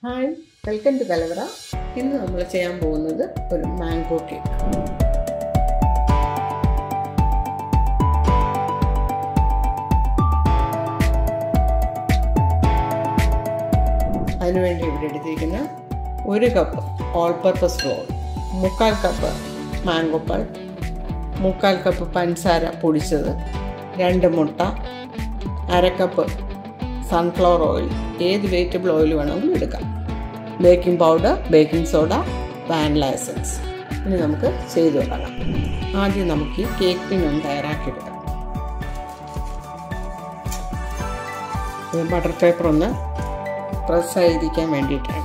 Hi welcome to കലവറ ഇന്ന് നമ്മൾ ചെയ്യാൻ പോകുന്നത് ഒരു മാംഗോ കേക്ക് അതിനുവേണ്ടി ഇവിടെ എടുത്തിരിക്കുന്ന ഒരു കപ്പ് ഓൾ പർപ്പസ് റോൾ മുക്കാൽ കപ്പ് മാംഗോ പൾപ്പ് മുക്കാൽ കപ്പ് പഞ്ചസാര പൊടിച്ചത് രണ്ട് മുട്ട അര കപ്പ് സൺഫ്ലവർ ഓയിൽ ഏത് വെജിറ്റബിൾ ഓയിൽ വേണമെങ്കിലും എടുക്കാം baking powder baking soda vanilla essence ഇനി നമുക്ക് ചെയ്തു തുടങ്ങാം ആദ്യം നമുക്ക് ഈ കേക്ക് ടിൻ ഒന്ന് തയ്യാറാക്കിയെടുക്കാം ബട്ടർ പേപ്പർ ഒന്ന് പ്രസ് ആയിരിക്കാൻ വേണ്ടിയിട്ടാണ്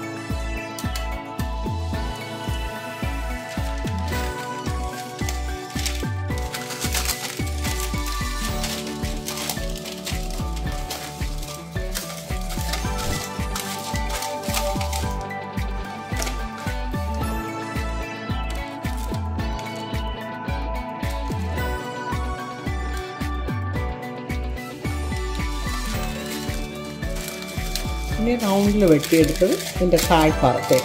ഇനി റൗണ്ടിൽ വെട്ടിയെടുത്തത് ഇതിൻ്റെ താഴ്ഭാഗത്തേക്ക്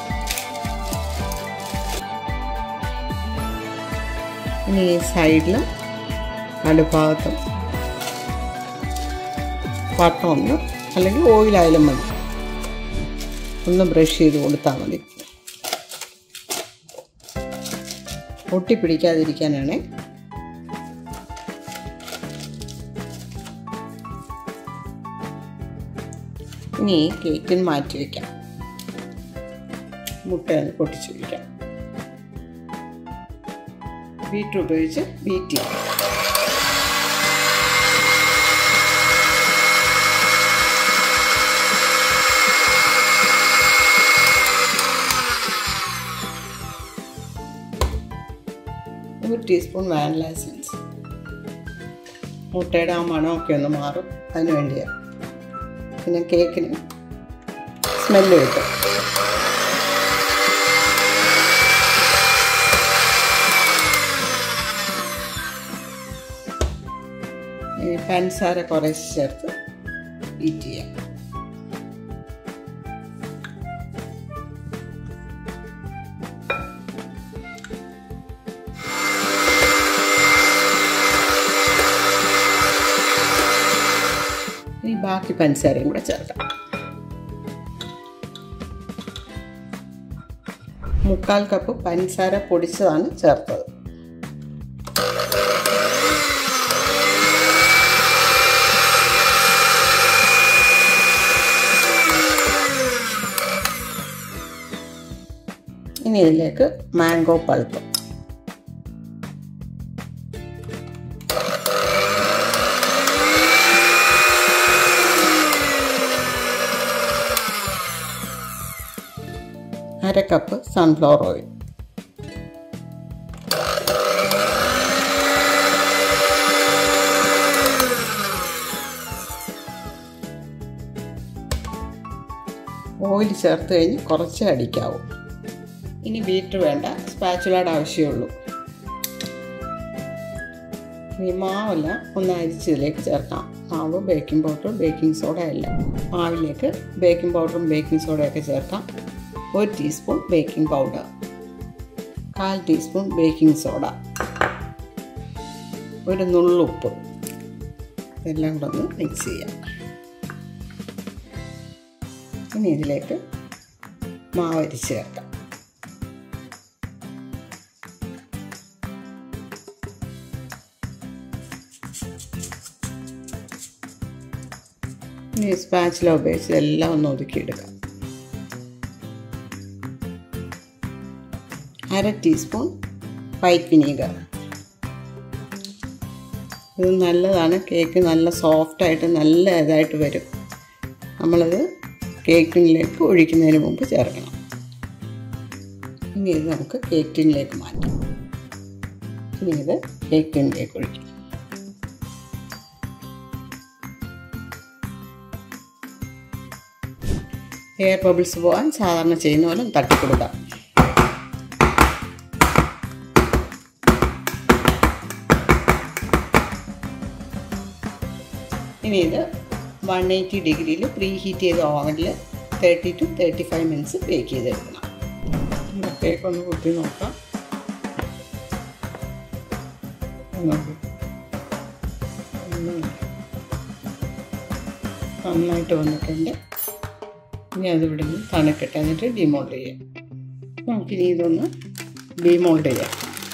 ഇനി ഈ സൈഡിലും നടുഭാഗത്തും വട്ടം ഒന്ന് അല്ലെങ്കിൽ ഓയിലായാലും മതി ഒന്ന് ബ്രഷ് ചെയ്ത് കൊടുത്താൽ മതി ഒട്ടിപ്പിടിക്കാതിരിക്കാനാണേ ഇനി കേക്കിന് മാറ്റി വയ്ക്കാം മുട്ട പൊട്ടിച്ച് വയ്ക്കാം ബീറ്റർ ഉപയോഗിച്ച് ബീറ്റ് ചെയ്യാം ഒരു ടീസ്പൂൺ വാനില എസൻസ് മുട്ടയുടെ ആ മണമൊക്കെ ഒന്ന് മാറും അതിന് വേണ്ടിയാണ് പിന്നെ കേക്കിന് സ്മെല്ല് കിട്ടും പഞ്ചസാര കുറേശ്ശെ ചേർത്ത് ബീറ്റ് ചെയ്യാം ഇനി ബാക്കി പഞ്ചസാരയും കൂടെ ചേർക്കാം മുക്കാൽ കപ്പ് പഞ്ചസാര പൊടിച്ചതാണ് ചേർത്തത് ഇനി ഇതിലേക്ക് മാംഗോ പൾപ്പ് അര കപ്പ് സൺഫ്ലവർ ഓയിൽ ഓയിൽ ചേർത്ത് കഴിഞ്ഞ് കുറച്ച് അടിക്കാവൂ ഇനി ബീറ്റർ വേണ്ട സ്പാച്ചുലയുടെ ആവശ്യമുള്ളൂ ഈ മാവല്ല ഒന്ന് അരിച്ചതിലേക്ക് ചേർക്കാം മാവ് ബേക്കിംഗ് പൗഡർ ബേക്കിംഗ് സോഡ എല്ലാം മാവിലേക്ക് ബേക്കിംഗ് പൗഡറും ബേക്കിംഗ് സോഡയൊക്കെ ചേർക്കാം ഒരു ടീസ്പൂൺ ബേക്കിംഗ് പൗഡർ കാൽ ടീസ്പൂൺ ബേക്കിംഗ് സോഡ ഒരു നുള്ളുപ്പ് ഇതെല്ലാം കൂടെ ഒന്ന് മിക്സ് ചെയ്യാം ഇനി ഇതിലേക്ക് മാവ് അരിച്ച് ചേർക്കാം ഇനി സ്പാച്ചില ഉപയോഗിച്ച് എല്ലാം ഒന്ന് ഒതുക്കിയെടുക്കാം അര ടീസ്പൂൺ വൈറ്റ് വിനീഗർ ഇത് നല്ലതാണ് കേക്ക് നല്ല സോഫ്റ്റായിട്ട് നല്ല ഇതായിട്ട് വരും നമ്മളത് കേക്കിനിലേക്ക് ഒഴിക്കുന്നതിന് മുമ്പ് ചേർക്കണം ഇനി ഇത് നമുക്ക് കേക്ക് ടിന്നിലേക്ക് മാറ്റാം ഇനി ഇത് കേക്ക് ടിന്നിലേക്ക് ഒഴിക്കാം എയർ ബബിൾസ് പോകാൻ സാധാരണ ചെയ്യുന്ന പോലെ തട്ടിക്കൊടുക്കാം ഇനി ഇത് വൺ എയ്റ്റി ഡിഗ്രിയിൽ പ്രീ ഹീറ്റ് ചെയ്ത ഓവനിൽ thirty to thirty five minutes bake ചെയ്തെടുക്കണം നമ്മുടെ കേക്ക് ഒന്ന് കുത്തി നോക്കാം നോക്ക്. നന്നായി. നന്നായിട്ട് വന്നിട്ടുണ്ട് ഇനി അതിവിടെ നിന്ന് തണുക്കട്ടെ എന്നിട്ട് ഡിമോൾഡ് ചെയ്യാം നമുക്കിനി ഇതൊന്ന് ഡിമോൾഡ് ചെയ്യാം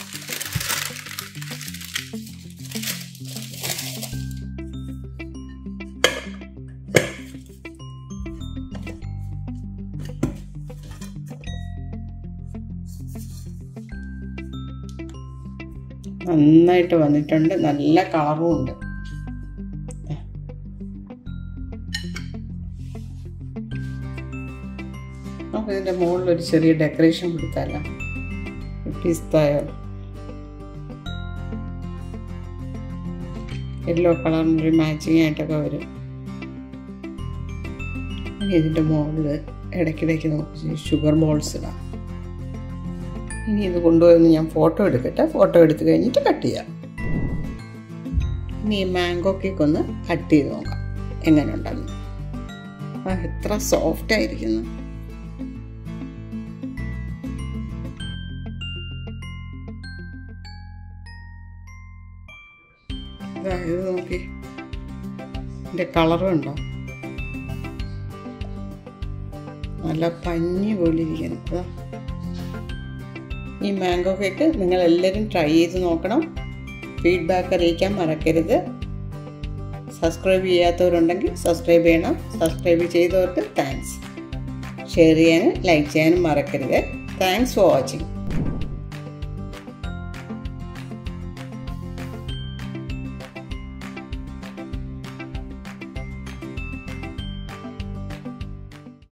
നന്നായിട്ട് വന്നിട്ടുണ്ട് നല്ല കളറും ഉണ്ട് നമുക്ക് ഇതിൻ്റെ മുകളിൽ ഒരു ചെറിയ ഡെക്കറേഷൻ കൊടുത്താലോ പിസ്തായോ യെല്ലോ കളറിനൊരു മാച്ചിങ് ആയിട്ടൊക്കെ വരും ഇനി ഇതിൻ്റെ മുകളിൽ ഇടയ്ക്കിടയ്ക്ക് നമുക്ക് ഷുഗർ ബോൾസ് ഇടാം ഇനി ഇത് കൊണ്ടുപോയി ഞാൻ ഫോട്ടോ എടുക്കട്ടെ ഫോട്ടോ എടുത്തു കഴിഞ്ഞിട്ട് കട്ട് ചെയ്യാം ഇനി ഈ മാംഗോ കേക്ക് ഒന്ന് കട്ട് ചെയ്ത് നോക്കാം എങ്ങനെ ഉണ്ടെന്ന് ആ എത്ര സോഫ്റ്റ് ആയിരിക്കുന്നു ദാ ഇത് നോക്കി ഇതിൻ്റെ കളറും ഉണ്ടോ നല്ല പഞ്ഞി പോലെ ഇരിക്കുന്നു ദാ. ഈ മാംഗോ കേക്ക് നിങ്ങൾ എല്ലാവരും ട്രൈ ചെയ്ത് നോക്കണം ഫീഡ്ബാക്ക് അറിയിക്കാൻ മറക്കരുത് സബ്സ്ക്രൈബ് ചെയ്യാത്തവരുണ്ടെങ്കിൽ സബ്സ്ക്രൈബ് ചെയ്യണം സബ്സ്ക്രൈബ് ചെയ്തവർക്ക് താങ്ക്സ് ഷെയർ ചെയ്യാനും ലൈക്ക് ചെയ്യാനും മറക്കരുത് താങ്ക്സ് ഫോർ വാച്ചിങ്